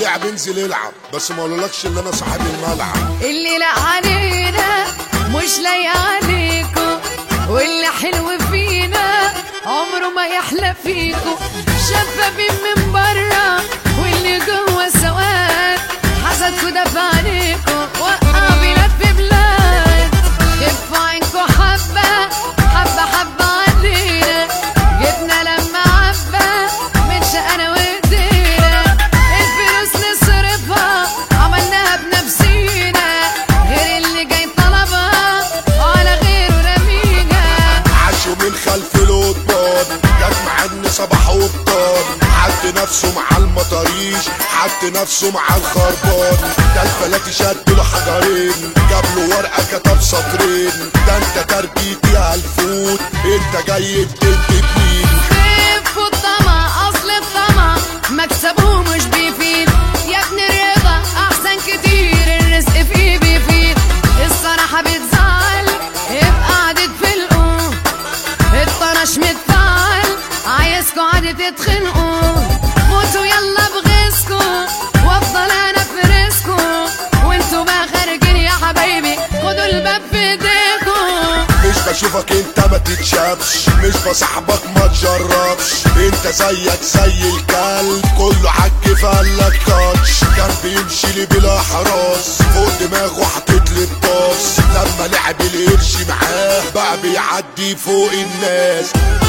اللعب انزل العب بس ما اقولكش ان انا صاحب الملعب اللي لا علينا مش لاقي عليكم واللي حلو فينا عمره ما يحلى فيكم شفافين من برا واللي جوه سواد حسدكوا دفع عليكم وقع بلاد في بلاد كفوا عينكوا حبة حبة حبة علينا جبنا لما عبة من شقنا وايدينا الفلوس نصرفها عملناها بنفسينا غير اللي جاي طلبها على غيره رمينا عاشوا من خلف القضبان جت مع ان صباح وبطان حط نفسه مع المطاريش حط نفسه مع الخربان ده الفلاتي شد له حجرين جاب له ورقه كتب سطرين ده انت تربيتي هالفوت انت جاي بتنتج مين خف الطمع اصل الطمع مكسبه مش بيفيد يا ابن الرضا احسن كتير الرزق فيه بيفيد الصراحة بتزعل يبقى قعدت في القوم الطرش متفعل عايزكوا قعدة تتخنقوا موتوا يلا بغيظكوا وافضل انا في رزقكوا وانتوا بقى خارجين يا حبايبي خدوا الباب في ايديكوا مش بشوفك انت ما تتشافش مش بصاحبك ما تجربش انت زيك زي الكلب كله عك فقالك تاتش كان بيمشي لي بلا حراس فوق دماغه حاطط لي الطاس لما لعب القرش معاه بقى بيعدي فوق الناس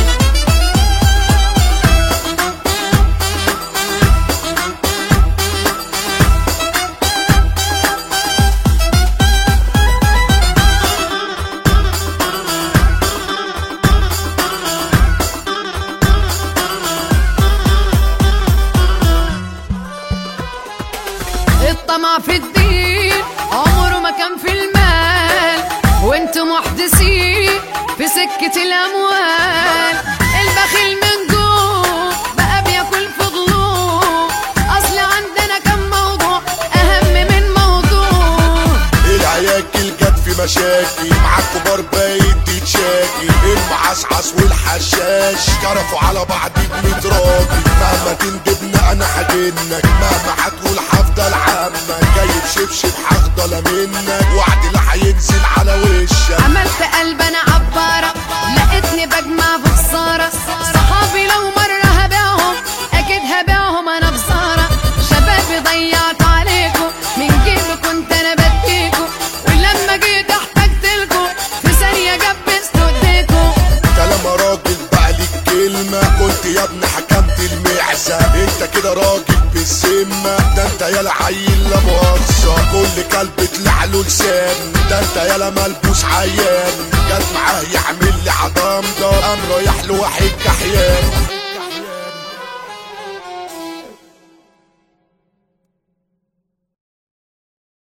الطمع في الدين عمره ما كان في المال وانتم محدثين في سكة الأموال البخيل من جوه بقى بياكل في ضلوع أصل عندنا كم موضوع أهم من موضوع العياكل جت في مشاكل مع الكبار بايت تتشاكي المعصعص والحشاش جرفوا على بعض بميت راجل مهما تندبنا انا هجنك مهما هتقول هفضل عمك جايب شبشب هفضل منك وعد لا هينزل على وشك عملت قلب انا عبارة لقيتني بجمع في خسارة صحابي لو مرة هبيعهم اكيد هبيعهم انا بصارة شبابي ضيعت عليكم من جيبي كنت انا بديكوا ولما جيت احتجتلكوا في ثانية جبست اديكوا كلام راجل بقى ليك كلمة كنت يا ابني حكمت المعزة انت كده راجل بالسمة ده انت يالا عيل لا مؤاخذة كل كلب طلع له لسان ده انت يالا ملبوس عيان جت معاه يعمل لي عضام ده قام رايح له واحد كحيان